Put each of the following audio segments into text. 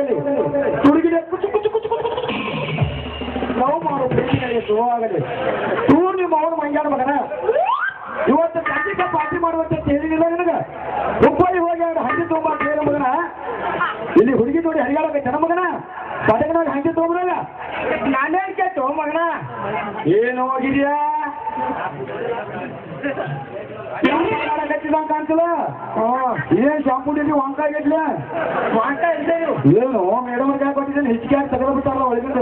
ಶುರುವಾಗಲಿ ತುಡುಗಿಲೆ ಕುಚು ಕುಚು ಕುಚು ಕುಚು ಕುಚು. Love ಮಾಡೋ ಪ್ರೀತಿಗಳಿಗೆ ಶುರುವಾಗಲಿ ತೂರ್ ನಿಮ್ಮ ಅವನು ಮಂಗ್ಯಾನ ಮಗನ ಇವತ್ತು ಸಂಜಿಕ ಪಾರ್ಟಿ ಮಾಡುವಂತ ತಿಳಿದಿಲ್ಲ ನಿನಗ ಹುಬ್ಬಳ್ಳಿ ಹೋಗಿ ಎರಡು ಹಂದಿ ತೊಗೊಂಬ ಅಂತ ಹೇಳ ಮಗನ ಇಲ್ಲಿ ಹುಡುಗಿ ನೋಡಿ ಹರಿಗಾಡಬೇಕನ ಮಗನ ಪಡಗನಾಗ ಹಂದಿ ತೊಗೊಂಬರಲ್ಲ ನಾನೇ ಕೇಳ್ತು ಮಗನ ಏನು ಹೋಗಿದ್ಯಾ ಕಟ್ಟಿದಂಗ ಕಾಣ್ತಲ್ಲ ಏನ್ ಶಾಂಪುಂಡಿ ವಾಂಕಾಯಿ ಗಟ್ಲೆ ವಾಂಕಾಯಿ ಇಲ್ಲೇ ಏನು ಮೇಡಮ್ ಅವ್ರಿಗೆ ಕೊಟ್ಟಿದ್ದೇನೆ ಹೆಚ್ಚಿಗೆ ಆಗಿ ತೆಗೆದು ಬಿಟ್ಟಾರಲ್ಲ ಒಳಗಿಂದ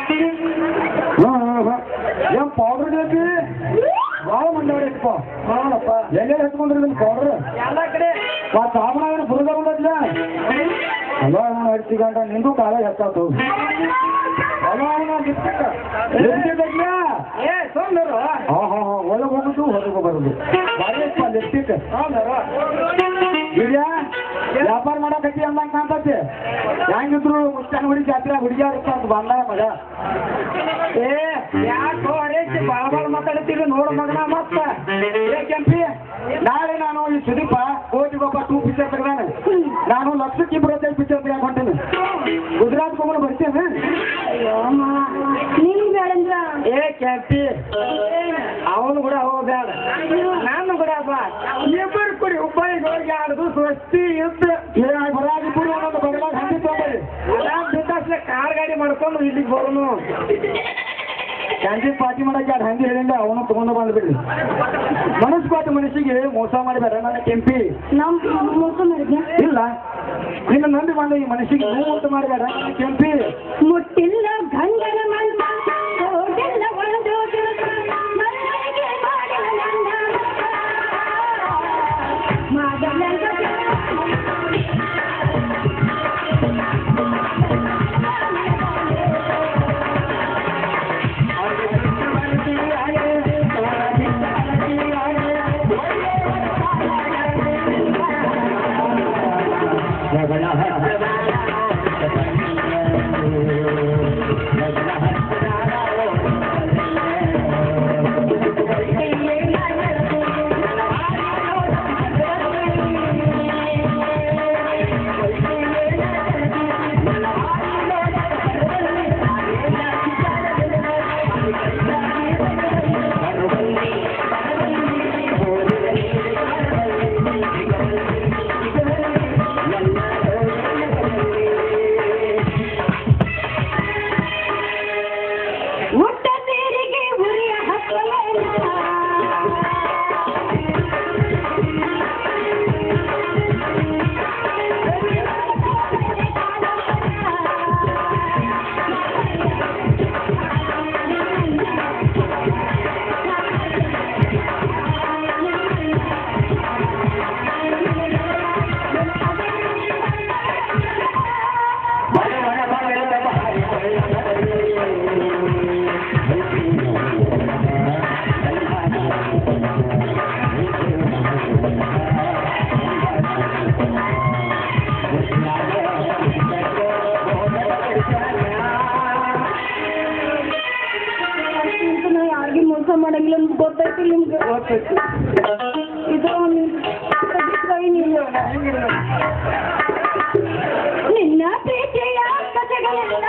ಏನ್ ಪೌಡರ್ ಬೇಕು ಭಾಳ ಮಂಡವಡಿಪ್ಪ ಮಾಡಪ್ಪ ಎಲ್ಲೇ ಹಚ್ಕೊಂಡ್ರಿ ನಿಮ್ ಪೌಡರ್ ಎಲ್ಲ ಕಡೆ ಆ ಸಾಬಣ ಬುರುಗ ಬಂದದ್ಲ ಅಲ್ಲ ನಾನು ಹಚ್ಚಿಗಂಟ ನಿಂದು ಕಾಲ ಹೆಚ್ಚಾತು ಅಲ್ಲ ಅವನ ಲಿಪ್ಸ್ಟಿಕ್ ಲಿಪ್ಸ್ಟಿಕ್ ಏ ಸೋಮರು ಹಾ ಹಾ ಹಾ ಒಳಗೆ ಹೋಗುದು ಹೊರಗೆ ಬರುದು ಬಾರಿ ಅಪ್ಪ ಲಿಪ್ಸ್ಟಿಕ್ ಹಿಡಿಯ ವ್ಯಾಪಾರ ಮಾಡಕತ್ತಿ ಅಂದಂಗ ಕಾಣ್ತತಿ ಹೆಂಗಿದ್ರು ಮುಚ್ಚಾನ ಹುಡುಗಿ ಜಾತ್ರೆ ಹುಡುಗಿಯಾರ ಅಂತ ಬಂದಾಗ ಮಗ ಏ ಯಾಕೋ ಅರೇಸಿ ಬಾಳ ಬಾಳ ಮಾತಾಡ್ತೀರಿ ನೋಡು ಮಗನ ಮತ್ತ ಏ ಕೆಂಪಿ ನಾಳೆ ನಾನು ಈ ಸುದೀಪ ಕೋಟಿಗೊಬ್ಬ ಟೂ ಪಿಕ್ಚರ್ ತೆಗ್ದಾನೆ ನಾನು ಲಕ್ಷಕ್ಕೆ ಇಬ್ಬರತ್ತೈದು ಪಿಕ್ಚರ್ ತೆಗಿಯಾಕ ಹೊಂಟೇನೆ ಗುಜರಾತ್ ಹೋಗೋಣ ಬರ್ತೇನೆ ನಿಂಗ್ ಬೇಡಂದ್ರ ಏ ಕೆಂಪಿ ಅವನು ಕೂಡ ಹೋಗ್ಬೇಡ ನಾನು ಕೂಡ ಬಾ ಇಬ್ಬರು ಕುಡಿ ಹುಬ್ಬಳ್ಳಿಗೆ ಹೋಗಿ ಆಡುದು ಸ್ವಸ್ತಿ ಇತ್ತು ಬರಾಗಿ ಕುಡಿ ಒಂದೊಂದು ಬಗಲಾಗ ಹಂದಿ ತಗೊಂಬರಿ ಬೇಕಾಸ್ಲೆ ಕಾರ್ ಗಾಡಿ ಮಾಡ್ಕೊಂಡು ಇಲ್ಲಿಗೆ ಬರೋನು ಕ್ಯಾಂಟೀನ್ ಪಾರ್ಟಿ ಮಾಡಕ್ಕೆ ಯಾರು ಹಂದಿ ಹೇಳಿಲ್ಲ ಅವನು ತಗೊಂಡು ಬಂದ್ಬಿಡ್ಲಿ ಮನಸ್ಸು ಪಾಟಿ ಮನುಷ್ಯಗೆ ಮೋಸ ಮಾಡಿದಾರೆ ನನ್ನ ಕೆಂಪಿ ನಮ್ ಮೋಸ ಮಾಡಿದ್ನ ಇಲ್ಲ ನಿನ್ನ ನಂಬಿ ಬಂದ ಈ ಮನುಷ್ಯಗೆ ನೋವು ಉಂಟು ಮಾಡಿದಾರೆ ನನ್ನ ಕೆಂಪಿ ಮುಟ್ಟಿಲ್ಲ ಗಂಡನ ಮಂದ ಹೋಗಿಲ್ಲ ಒಂದು ದಿವಸ ಮನೆಗೆ ಮಾಡಿದ ನಂದ. ಮಾಡಲಂದ ಮುಟ್ಟ ನೀರಿಗೆ ಉರಿಯ ಹತ್ತಲೇನ ನಾ ಯಾರಿಗೆ ಮೋಸ ಮಾಡಂಗಿಲ್ಲ ಅಂತ ಗೊತ್ತೈತಿ ನಿಮ್ಗೆ ಇದು ಕೈ ನೀವು ನಿನ್ನ ಪ್ರೀತಿಯ ಕಥೆಗಳೆಲ್ಲ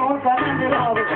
ಅವನ ಕಾರಣ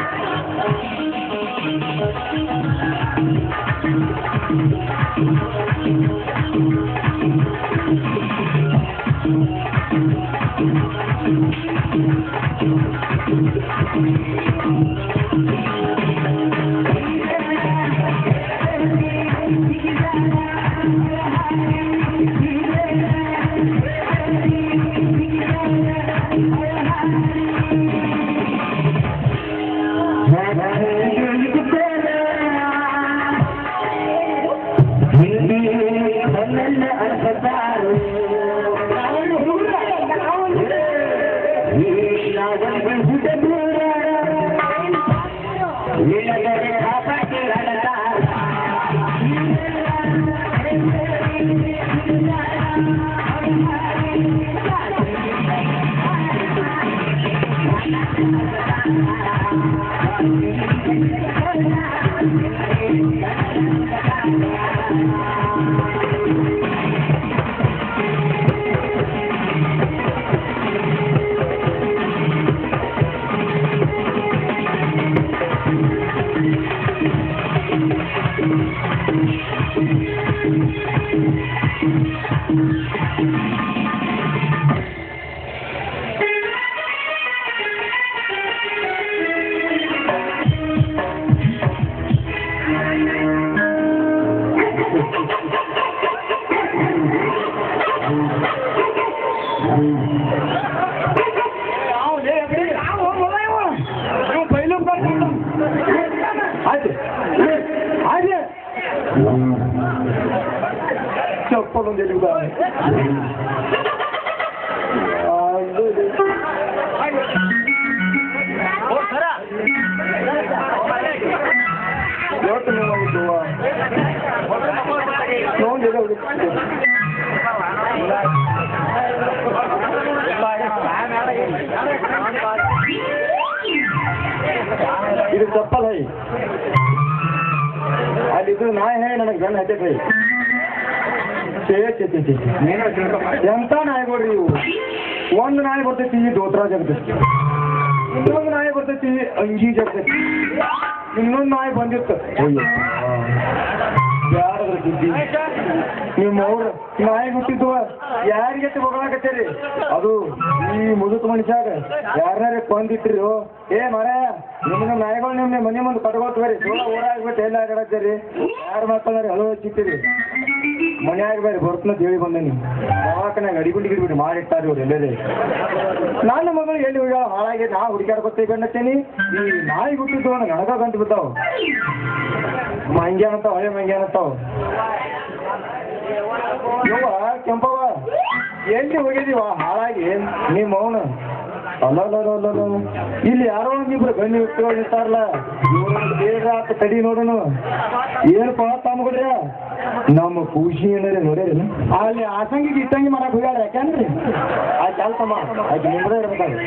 ಚಪ್ಪಲ್ ಒಂದು ಎಲ್ಲಿ ಇದು ಚಪ್ಪಲ್ ಹೈ ಅಲ್ಲಿ ಇದು ನಾಯಿ ಹೇ ನನಗೆ ಗಂಡ ಹತ್ತೆ ಹೈ ಛೇ ಛೇ ಛೇ ಛೇ ಎಂತ ನಾಯಿಗಳ್ರಿ ಇವು ಒಂದು ನಾಯಿ ಬರ್ತೈತಿ ದೋತ್ರ ಜಗತೈತಿ ಇನ್ನೊಂದು ನಾಯಿ ಬರ್ತೈತಿ ಅಂಗಿ ಜಗತೈತಿ ಇನ್ನೊಂದು ನಾಯಿ ಬಂದಿತ್ತು ಅಯ್ಯೋ ಯಾರದ್ರ ಸುದ್ದಿ ನಿಮ್ಮ ಅವ್ರು ನಾಯಿ ಹುಟ್ಟಿದ್ವ ಯಾರಿಗೆ ಬಗಳಾಕತ್ತೀರಿ ಅದು ಈ ಮುದುಕ ಮನುಷ್ಯಾಗ ಯಾರ್ಯಾರ ಕೊಂದಿಟ್ರಿ ಏ ಮರ ನಿಮ್ಮನ್ನ ನಾಯಿಗಳು ನಿಮ್ನೆ ಮನೆ ಮುಂದೆ ಕಟ್ಕೊಳ್ತೀರಿ ಸೋಳ ಊರಾಗ್ಬಿಟ್ಟು ಎಲ್ಲ ಆಗಡತ್ತೀರಿ ಯಾರು ಮಾತಾಡ್ರಿ ಹಲೋ ಹಚ್ಚಿತ್ತೀರಿ ಮನ್ಯಾಗ ಬೇರೆ ಬರ್ತನ ಹೇಳಿ ಬಂದೇನಿ ದವಾಖಾನ್ಯಾಗ ಅಡಿಗುಂಡಿ ಗಿಡ್ಬಿಟ್ಟು ಮಾಡಿಟ್ಟಾರ ಇವ್ರು ಎಲ್ಲರೇ ನನ್ನ ಮಗಳು ಎಲ್ಲಿ ಹೋಗ್ಯಾಳ ಹಾಳಾಗಿ ನಾ ಹುಡುಕ್ಯಾಡ್ಕೊತೇವೆ ಗಂಡತ್ತೀನಿ ಈ ನಾಯಿ ಹುಟ್ಟಿದ್ದು ಅಂದ್ರೆ ನನಗ ಗಂಟು ಬಿದ್ದಾವ ಮಂಗ್ಯಾನತ್ತಾವ ಹಳೆ ಮಂಗ್ಯಾನತ್ತಾವ ಯವ್ವ ಕೆಂಪವ್ವ ಎಲ್ಲಿ ಹೋಗಿದೀವ ಹಾಳಾಗಿ ನಿಮ್ಮ ಮೌನ ಅಲ್ಲ ಇಲ್ಲಿ ಯಾರೋ ಒಂದಿಬ್ರು ಗಣ್ಣಿ ವ್ಯಕ್ತಿಗಳು ಇರ್ತಾರಲ್ಲ ಇವ್ರನ್ನ ಬೇಗ ಆತ ತಡಿ ನೋಡೋನು ಏನಪ್ಪ ತಮ್ಮಗಳ್ರ ನಮ್ಮ ಖುಷಿ ಏನಾರ ನೋಡ್ಯಾರೇನು ಅಲ್ಲಿ ಆಸಂಗಿಗೆ ಇಟ್ಟಂಗಿ ಮಾಡಕ್ ಹೋಗ್ಯಾರ ಯಾಕಂದ್ರಿ ಆ ಕೆಲ್ಸಮ್ಮ ಆಯ್ತು ನಿಮ್ದೇ ಇರ್ಬೇಕಾದ್ರೆ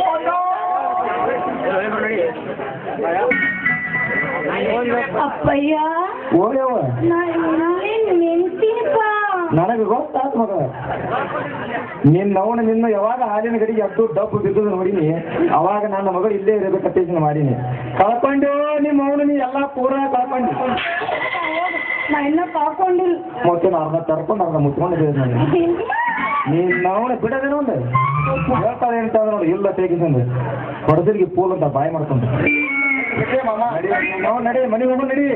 ಅಪ್ಪಯ್ಯ ಓಡ್ಯವ ನಾನು ನೆನ್ತೀನಪ್ಪ ನನಗೆ ಗೊತ್ತಾತ್ ಮಗ ನಿನ್ನ ಅವನ ನಿನ್ನ ಯಾವಾಗ ಹಾಲಿನ ಗಡಿಗೆ ಅದ್ದು ಡಬ್ಬು ಬಿದ್ದು ನೋಡಿನಿ ಅವಾಗ ನನ್ನ ಮಗಳು ಇಲ್ಲೇ ಇರಬೇಕಂತ ಯೋಚನೆ ಮಾಡೀನಿ ಕಳ್ಕೊಂಡು ನಿಮ್ಮ ಅವನು ನೀ ಎಲ್ಲ ಪೂರ ಕಳ್ಕೊಂಡು ನಾ ಇನ್ನ ಕಾಕೊಂಡಿಲ್ಲ ಮತ್ತೆ ಅರ್ಧ ತರ್ಕೊಂಡು ಅರ್ಧ ಮುಚ್ಕೊಂಡಿದ್ದೇವೆ ನಾನು ನೀನ್ ಅವನ ಬಿಡೋದೇನೋ ಒಂದು ಹೇಳ್ತಾರೆ ಅಂತ ನೋಡಿ ಇಲ್ಲ ತೆಗಿಸಂದು ಹೊಡೆದಿರ್ಗಿ ಪೂಲ್ ಅಂತ ಬಾಯಿ ಮಾಡ್ಕೊಂಡು ನಡಿ ನಾವು ನಡಿ ಮನೆಗೆ ಹೋಗು ನಡಿ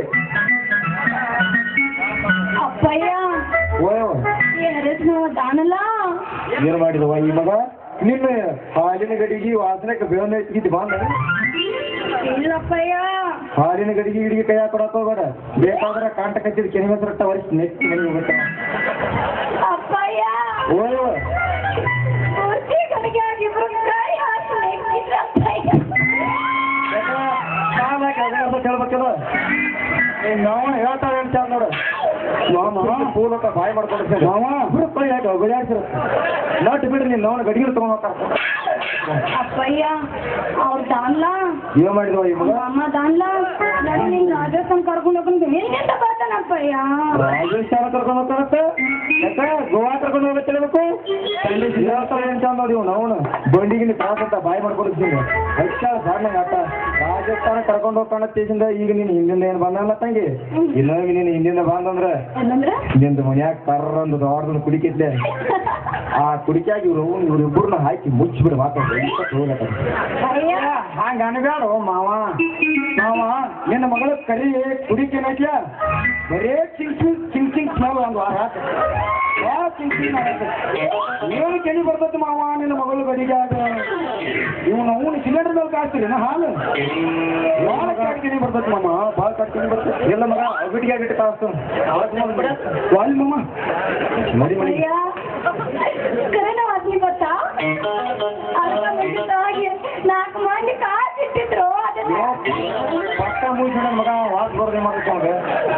ಅಪ್ಪಯ್ಯ ಓಯವ ಎರಸ್ ದಾನಲ್ಲ ಏನ್ ಮಾಡಿದವ ಈ ಮಗ ನಿನ್ನ ಹಾಲಿನ ಗಡಿಗೆ ವಾಸನೆಗೆ ಬೇವನ್ನ ಎತ್ತಿದ್ದು ಬಂದ ಇಲ್ಲಪ್ಪಯ್ಯ ಹಾಲಿನ ಗಡಿಗೆ ಗಿಡಿಗೆ ಕೈ ಹಾಕೊಡಕ್ ಹೋಗ್ಬೇಡ ಬೇಕಾದ್ರೆ ಕಾಂಟ ಕಚ್ಚಿದ ಕೆನೆ ಹೆಸರಟ್ಟ ವರ್ಷ ನೆಚ್ಚಿ ಮನೆಗೆ ಹೋಗುತ್ತೆ ಅಪ್ಪಯ್ಯ ಓಯವ ಪೂರ್ತಿ ಕಡೆಗೆ ಆಗಿಬ್ರು ಕೈ ಹಾಕಿ ನೆಕ್ಕಿದ್ರಪ್ಪಯ್ಯ. ಕೇಳ್ಬೇಕಲ್ಲ ನಾವು ಹೇಳ್ತಾರೆ ಅಂತ ನೋಡ ಪೂಲ್ ಅಂತ ಬಾಯಿ ಮಾಡ್ಕೊಂಡು ನಾವ ಕೈ ಹಾಕಿ ಗುಜಾಡ್ಸಿರ ನಟ್ ಬಿಡ್ರಿ ನೀನು ನಾವು ಗಡಿಗೆ ತಗೊಂಡ್ ಹೋಗ್ತಾರ ಅಪ್ಪಯ್ಯ ಅವ್ರ ದಾನ್ಲ ಏನ್ ಮಾಡಿದ್ವ ಈ ಮಗ ಅಮ್ಮ ದಾನ್ಲ ನಾನು ನಿನ್ ರಾಜಸ್ಥಾನ್ ಕರ್ಕೊಂಡು ಹೋಗ್ಕೊಂಡು ಎಲ್ಲಿಂದ ಬರ್ತಾನಪ್ಪಯ್ಯ ರಾಜಸ್ಥಾನ ಕರ್ಕೊಂಡು ಹೋಗ್ತಾರತ್ತ ಯಾಕ ಗೋವಾ ಕರ್ಕೊಂಡು ಹೋಗತ್ತಿರಬೇಕು ಅಂತ ನೋಡಿ ಇವ್ನು ಅವನು ಬಂಡಿಗಿನ ಕ್ರಾಸ್ ಅಂತ ಬಾಯಿ ಮಾಡ್ಕೊಡ್ತೀನಿ ಹೆಚ್ಚಾಳ ಸಾಡ್ನಂಗ ಆಟ ರಾಜಸ್ಥಾನ ಕರ್ಕೊಂಡು ಹೋಗ್ತಾನ ಸ್ಟೇಷನ್ ಈಗ ನೀನು ಹಿಂದಿಂದ ಏನು ಬಂದಲ್ಲ ತಂಗಿ ಇನ್ನೊಮ್ಮೆ ನೀನು ಹಿಂದಿಂದ ಬಂದಂದ್ರ ಏನಂದ್ರ ನಿಂದ ಮನ್ಯಾಗ ಕರ್ರಂದು ದೊಡ್ಡದೊಂದು ಕುಡಿಕಿದ್ಲೆ ಆ ಕುಡಿಕಾಗಿ ಇವ್ರು ಇವ್ರು ಇಬ್ಬರನ್ನ ಹಾಕಿ ಮುಚ್ಚಿಬಿಡು ಮಾತಾಡ ಅಯ್ಯ ಹಂಗ ಅನ್ಬ್ಯಾಡು ಮಾವ ಮಾವ ನಿನ್ನ ಮಗಳ ಕರಿ ಕುಡಿಕೆ ನೋಡ್ಯ ಬರೇ ಚಿಂಗ್ ಚಿಂಗ್ ಚಿಂಗ್ ಚಿಂಗ್ ಸ್ಮೆಲ್ ಒಂದು ವಾರ ಆತು. ಭಾಳ ಚಿಂಗ್ ಚಿಂಗ್ ಆಗತ್ತೆ. ಏನು ಕೆಣಿ ಬರ್ತೈತಿ ಮಾವ ನಿನ್ನ ಮಗಳು ಗಡಿಗ್ಯಾಗ ಇವನು ಅವನು ಸಿಲಿಂಡರ್ ಮೇಲೆ ಕಾಸ್ತೀರಿ ನಾ ಹಾಲು ಭಾಳ ಕಾಡ್ ಕೆಣಿ ಬರ್ತೈತಿ ಮಾಮ ಭಾಳ ಕಾಡ್ ಕೆಣಿ ಬರ್ತೈತಿ ಎಲ್ಲ ಮಗ ಗಡಿಗ್ಯಾಗ ಇಟ್ಟು ಕಾಸ್ತು ವಾಲಿ ಮಾಮ ಮರಿ ಮರಿ ಅಯ್ಯ ಕರೆನ ವಾಸನೆ ಗೊತ್ತಾ ಅದ್ರ ಮುಂಚಿತವಾಗಿ ನಾಲ್ಕು ಮಂದಿ ಕಾಸಿಟ್ಟಿದ್ರು ಅದನ್ನ ಪಕ್ಕ ಮುಗಿಸಿ ನನ್ನ ಮಗ ವಾಸ್ ಬರೋದೇ ಮಾಡ್ಕೊಂಡೆ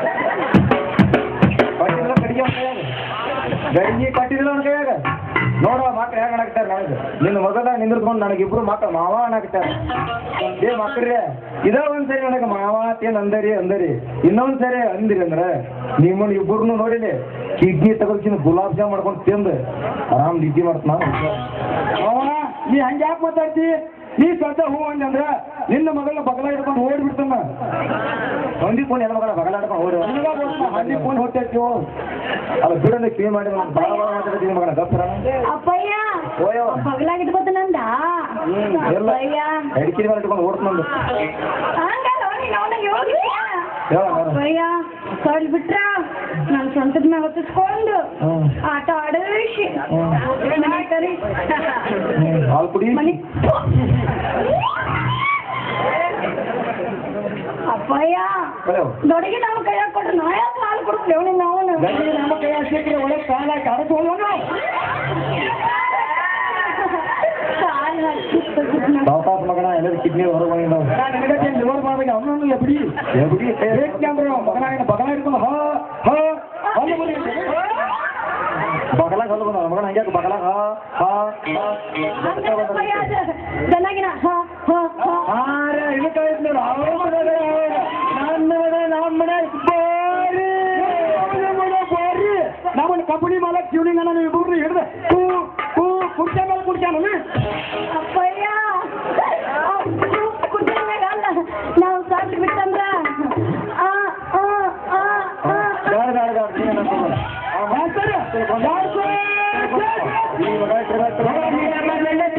ಕಟ್ಟಿಲ್ಲ ಕಡಿಗೆ ಅವ್ನ ಕೈಯಾಗ ಗಡಿಗೆ ಕಟ್ಟಿದಿಲ್ಲ ಅವ್ನ ಕೈಯಾಗ ನೋಡ ಮಕ್ಳು ಹೆಂಗ್ ಅಣಕ್ತಾರೆ ನನಗೆ ನಿನ್ನ ಮಗದ ನಿಂದ್ರಕೊಂಡು ನನಗಿಬ್ರು ಮಕ್ಳು ಮಾವ ಅಣಕ್ತಾರೆ ಏ ಮಕ್ಳ್ರೆ ಇದ ಒಂದ್ಸರಿ ನನಗೆ ಮಾವ ಏನ್ ಅಂದರಿ ಅಂದರಿ ಇನ್ನೊಂದ್ ಸರಿ ಅಂದಿರಿ ಅಂದ್ರೆ ನಿಮ್ಮನ್ನ ಇಬ್ಬರನ್ನು ನೋಡಿಲಿ ಕಿಡ್ನಿ ತಗೋಕಿನ ಗುಲಾಬ್ ಜಾಮ್ ಮಾಡ್ಕೊಂಡು ತಿಂದು ಆರಾಮ್ ನಿದ್ದೆ ಮಾಡ್ತ ನಾನು ಅವನ ನೀ ಹಂಗೆ ಯಾಕೆ ಮಾತಾಡ್ತಿ ನೀ ಸ್ವತಃ ಹೂ ಅಂದೆ ಅಂದ್ರ ನಿನ್ನ ಮಗಳನ್ನ ಬಗಲ ಹಿಡ್ಕೊಂಡು ಓಡಿ ಬಿಡ್ತಾನ ಹಂದಿ ಫೋನ್ ಎಲ್ಲ ಮಗಳ ಬಗಲ ಹಿಡ್ಕೊಂಡು ಓಡಿ ಹಂದಿ ಫೋನ್ ಹೊಟ್ಟೆರ್ತೀವೋ ಅದು ಬಿಡೋಣ ಕ್ಲೀನ್ ಮಾಡಿ ನಾನು ಭಾಳ ಭಾಳ ಮಾತಾಡ್ತೀನಿ ಮಗನ ಗಪ್ಪರ ಅಪ್ಪಯ್ಯ ಓಯೋ ಬಗ್ಲಾಗಿಟ್ಕೋತ ನಂದ ಎಲ್ಲ ಅಪ್ಪಯ್ಯ ಎಡ್ಕಿರಿ ಮೇಲೆ ಇಟ್ಕೊಂಡು ಓಡ್ತಂದು ಹಂಗಲ್ಲ ನೀನ್ ಅವನಿಗೆ ಹೋಗಿದ್ಯಾ ಹೇಳ ನಾನು ಅಪ್ಪಯ್ಯ ಕಳ್ ಬಿಟ್ರ ನಾನು ಸ್ವಂತದ ಮ್ಯಾಗ ಹೊತ್ತಿಸ್ಕೊಂಡು ಹ್ಮ್. ಆಟ ಆಡಿಸಿ ಹ್ಮ್. ಮನೆ ಕರಿ ಹಾಲು ಕುಡಿ ಮನೆ ಅಪ್ಪಯ್ಯ ಹಲೋ ದೊಡ್ಡಗೆ ನಮ್ಮ ಕೈಯಾಗ ಕೊಟ್ರೆ ನಾ ಯಾಕೆ ಹಾಲು ಕೊಡ್ತೀವಿ ಅವನಿಗೆ ಅವನು ಗಂಡಿಗೆ ನಮ್ಮ ಕೈ ಹಾಕಿ ಒಳ್ಳೆ ಕಾಲ ಹಾಕಿ ಅದಕ್ಕೆ ಹೋಗೋಣ ಸಾವಕಾಶ ಮಗನ ಎಲ್ಲರೂ ಕಿಡ್ನಿ ಹೊರಗೆ ಬಂದಿದ್ದಾವೆ ನಿನಗೆ ಲಿವರ್ ಮಾಡ್ಬೇಕು ಅವನನ್ನು ಎಬ್ಡಿ ಎಬ್ಡಿ ಬೇಕಂದ್ರೆ ಮಗನ ಏನು ಬಗಲ ಹಿಡ್ಕೊಂಡು ಹಾ ಹಾ ಅಲ್ಲಿ ಬರೀ ಬಗಲಾಗ ಹೊಲ ಬಂದ ಮಗನ ಹಂಗ್ಯಾಕೆ ಬಗಲಾಗ ಹಾ ಹಾ ಚೆನ್ನಾಗಿನ ಹ ಹ ಹ ಹಾರೆ ಇದಕ್ಕೆ ನೋಡು ಅವ್ರ ಮನೆಗೆ ನನ್ನ ಮನೆ ನಮ್ಮ ಮನೆ ಬಾರಿ ಬಾರಿ ನಮ್ಮನ್ನ ಕಂಪನಿ ಮಾಲಕ್ ಟ್ಯೂನಿಂಗ್ ಅನ್ನ ನೀವು ಇಬ್ಬರು ಹಿಡ್ದೆ ಕೂ ಕೂ ಕುರ್ಚೆ ಮೇಲೆ ಕುಡ್ಸ್ಯಾನ ಅಪ್ಪಯ್ಯ ಕುಡ್ದಾಗ ಅಲ್ಲ ನಾವು ಸಾಕು ಬಿಟ್ಟಂದ್ರ ಆ ಆ ಆ ಆ ಬೇಡ ಬೇಡ ಬೇಡ ನೀನು ನನ್ನ ಮಗ. ಆ ಮಾಸ್ತರ್, ಮಾಸ್ತರ್! ಈ ಮಗ ಇಟ್ರೆ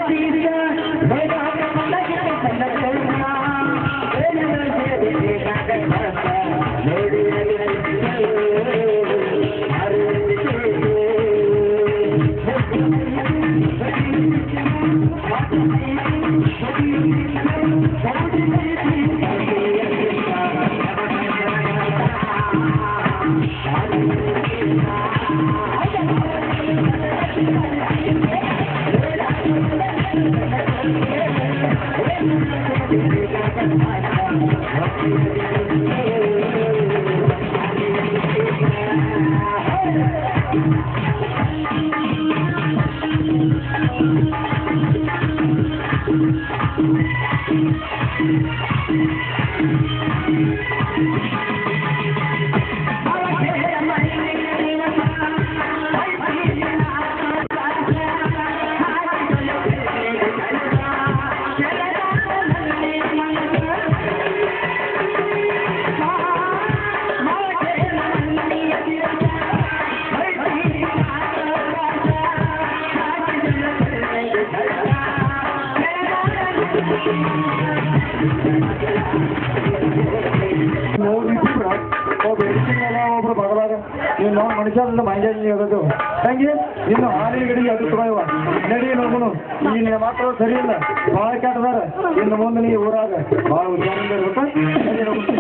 ಒಬ್ರು ಬಗಲಾಗ ನೀನು ನೋಡಿ ಮನುಷ್ಯರಿಂದ ಮೈಂಜಾಜಿ ಆಗೋದು ತಂಗಿ ಇನ್ನು ಹಾಲಿನ ಗಡಿಗೆ ಅದು ತಗೋಯವ ನಡಿ ನೋಗುನು ಈ ನಿನ್ನ ಮಾತ್ರ ಸರಿ ಇಲ್ಲ ಭಾಳ ಕೆಟ್ಟದಾರ ಇನ್ನು ಮುಂದೆ ನೀ ಊರಾಗ ಭಾಳ ಹುಷಾರಿಂದ ಇರ್ಬೇಕು ನಡಿ ನೋಗುನು.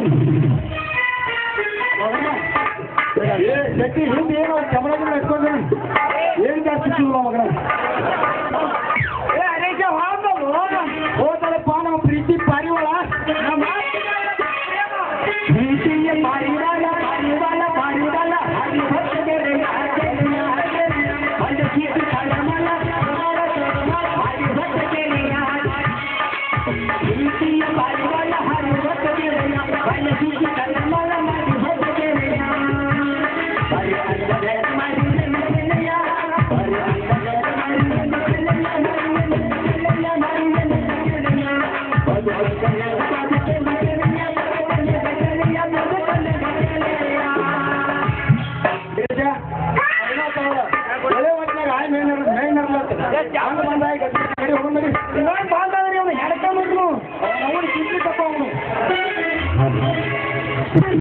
ಏ ಶೆಟ್ಟಿ ಹಿಂದೆ ಏನೋ ಕ್ಯಾಮ್ರಾ ಗಿಮ್ರಾ ಇಟ್ಕೊಂಡ್ರೆ ಏನು ಜಾಸ್ತಿ ಸಿಕ್ಕಿಲ್ಲ ಮಗನ ಏ ಅನೇಕ ಹೋದಲ್ಲಪ್ಪ ನಮ್ಮ ಪ್ರೀತಿ ಪಾರಿವಾಳ ನಮ್ಮ ಪ್ರೀತಿಯ ಪಾರಿವಾಳ ಪಾರಿವಾಳ ಪಾರಿವಾಳ ಹರಿ ಭಕ್ತಗೆ ಹರಿ ಭಕ್ತಗೆ ಒಳ್ಳೆ ಹೊತ್ತಿನಾಗ ಆಯ್ ಮೇನ್ ಮೇನ್ ಹಂಗ ಬಂದಾಗ ಕಡೆ ಹೋಗೋಣ ನಡಿ. ಇವಾಗ ಬಾಂಧವ್ರಿ ಅವನು ಎಡಕ ಅವನು ಅವನು